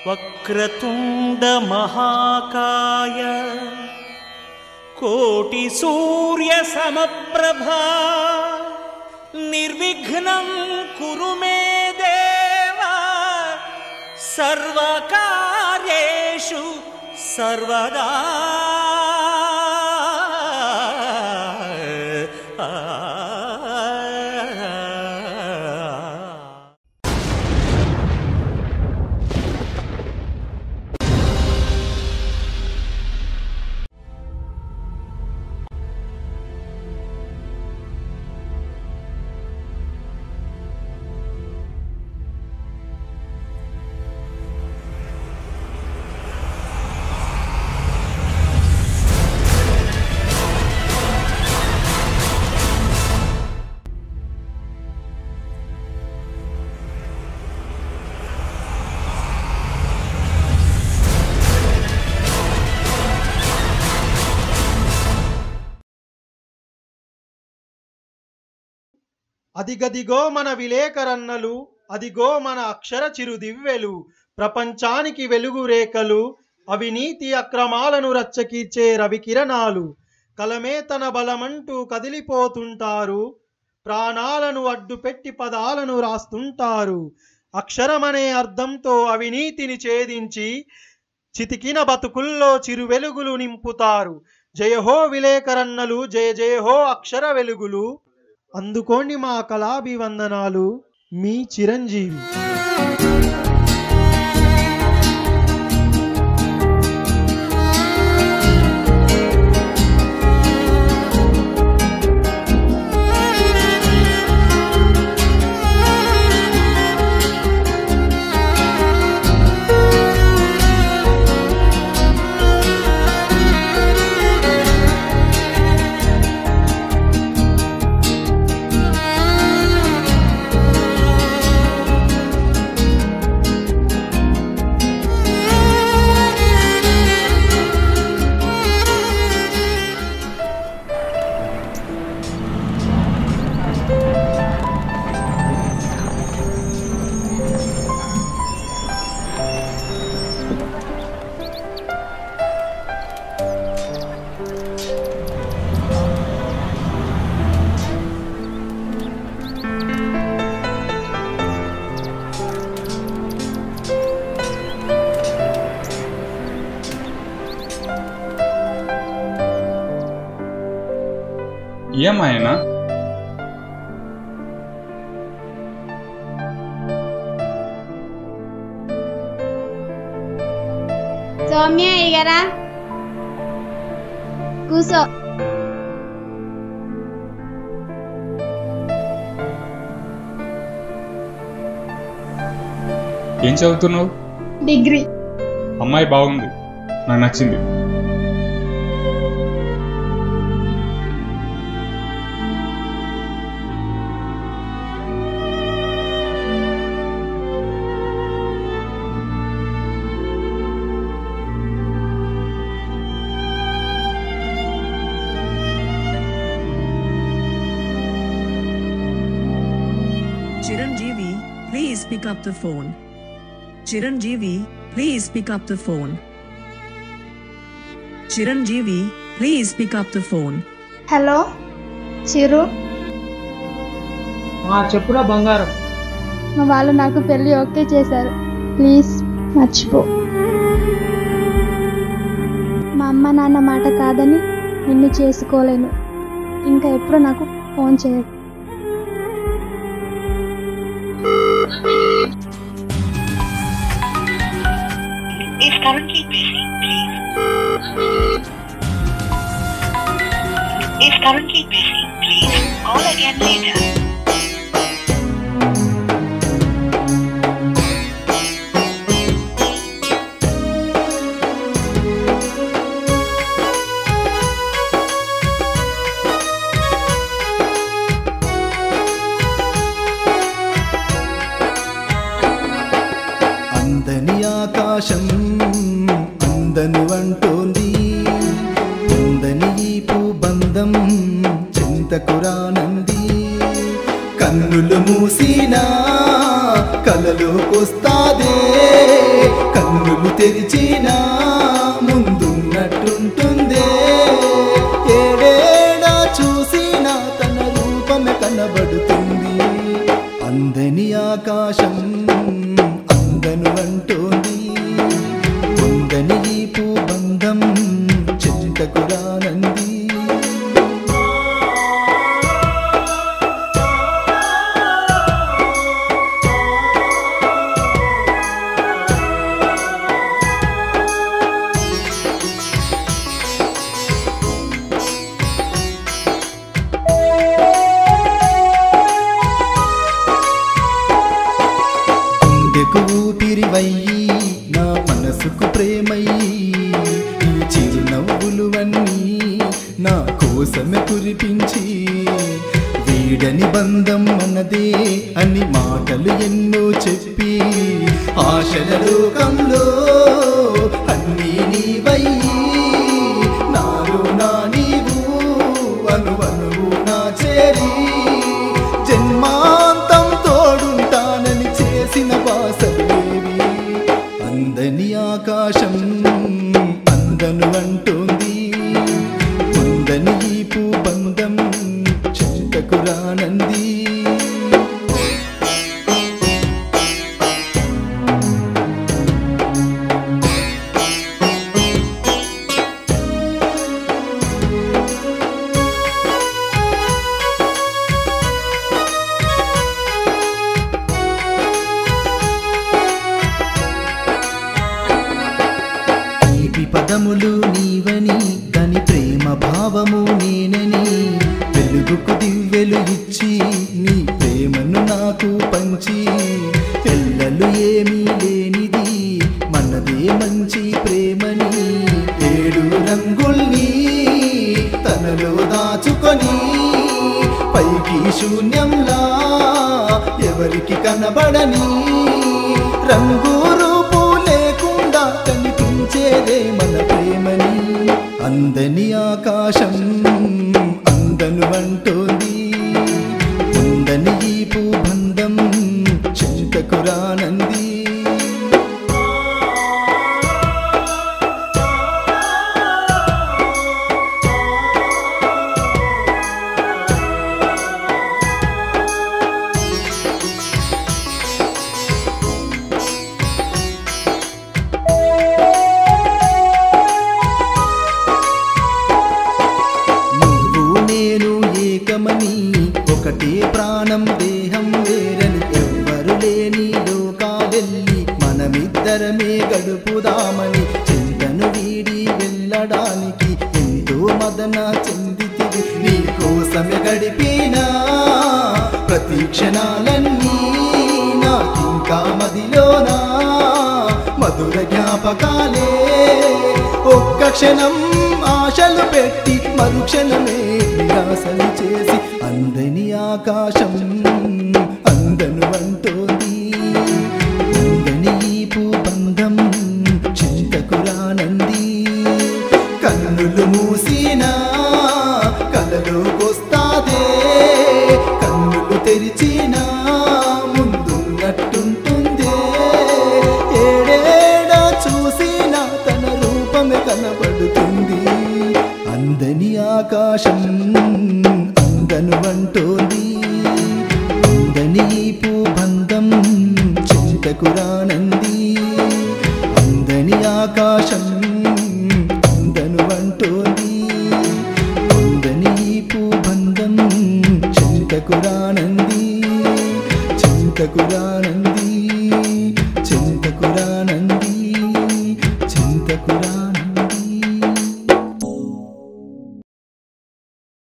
వక్రతుండ మహాకాయ కోటి సూర్య సమప్రభా నిర్విఘ్నం కురు మే దేవా సర్వకార్యేషు సర్వదా అదిగదిగో మన విలేకరన్నలు అదిగో మన అక్షర చిరుదివ్వెలు ప్రపంచానికి వెలుగు రేఖలు అవినీతి అక్రమాలను రచ్చకీర్చే రవికిరణాలు కలమే తన బలమంటూ కదిలిపోతుంటారు ప్రాణాలను అడ్డుపెట్టి పదాలను రాస్తుంటారు అక్షరమనే అర్థంతో అవినీతిని ఛేదించి చితికిన బతుకుల్లో చిరు వెలుగులు నింపుతారు జయహో విలేకరన్నలు జయ జయహో అక్షర వెలుగులు అందుకోండి మా కళాభివందనాలు మీ చిరంజీవి ఏమాయనా సౌమ్య ఇగరా కూసో ఏం చదువుతున్నావు డిగ్రీ అమ్మాయి బాగుంది నాకు నచ్చింది Chiranjeevi, please pick up the phone. Chiranjeevi, please pick up the phone. Chiranjeevi, please pick up the phone. Hello Chiru చెప్పురా బంగారం మా వాళ్ళు నాకు పెళ్లి ఓకే చేశారు ప్లీజ్ మర్చిపో మా అమ్మ నాన్న మాట కాదని నిన్ను చేసుకోలేను ఇంకా ఎప్పుడు నాకు ఫోన్ చేయకు is currently busy, please. Is currently busy, please. Call again later. అందని ఆకాశం అందను అంటోంది అందని ఈపు బంధం చింతకురానంది కన్నులు మూసినా కలలోకొస్తాదే కన్ను తెరిచినా ముందున్నట్టుంటుందే ఏడేడా చూసినా తన రూపమే కనబడుతుంది అందని ఆకాశం అందను అంటోంది ఉందని ఈ పూబంధం చింతకు రానంది గుండెకు ఊపిరివయ్యి నా మనసుకు ప్రేమయ్యి ఈ చిరునవ్వులువన్నీ నా కోసమే కురిపించి వీడని బంధం మనదే అని మాటలు ఎన్నో చెప్పి ఆశల లోకంలో అన్నీ నీవయ్యి నాలో నా నీవు అనువనువు నా చేరి జన్మాంతం తోడుంటానని చేసిన బాసలేవి అందని ఆకాశం అందను అంటోంది ఉందని ఈ పూబంధం చింతకు రానంది తీపి పదములు నీవని దాని ప్రేమ భావము నేనని వెలుగుకు దివ్వెలు ఇచ్చి నీ ప్రేమను నాకు పంచి ఎల్లలు ఏమీ లేనిది మనదే మంచి ప్రేమని ఏడు రంగుల్ని తనలో దాచుకొని పైకి శూన్యంలా ఎవరికి కనబడని రంగు రూపు లేకుండా కనిపించేదే మన ప్రేమని అందని ఆకాశం అందను అంటోంది ఉందని ఈ పూబంధం చింతకు రానంది నువ్వు నేను ఏకమని ఒకటే ప్రాణం దేహం వేరని ఎవ్వరు లేని లోకాలెల్లి మనమిద్దరమే గడుపుదామని చింతను వీడి వెళ్ళడానికి ఎంతో మదన చెందితివి నీ కోసమే గడిపినా ప్రతి క్షణాలన్నీ నాకింకా మదిలోనా మధుర జ్ఞాపకాలే ఒక్క క్షణం ఆశలు పెట్టి మరుక్షణమే నిరాశలు చేసి అందని ఆకాశం అందను అంటోంది అందని ఈ పూబంధం చింతకు రానంది కన్నులు మూసినా కలలోకొస్తాదే కన్నులు తెరిచినా ముందున్నట్టుంటుందే ఏడేడా చూసినా తన రూపమే కనబడుతుంది అందని ఆకాశం అందను అంటోంది అందని ఈ పూబంధం చింతకు రానంది అందని ఆకాశం అందను అంటోంది అందని ఈ పూబంధం చింతకు రానంది చింతకు రానంది చింతకు రానంది చింతకు రా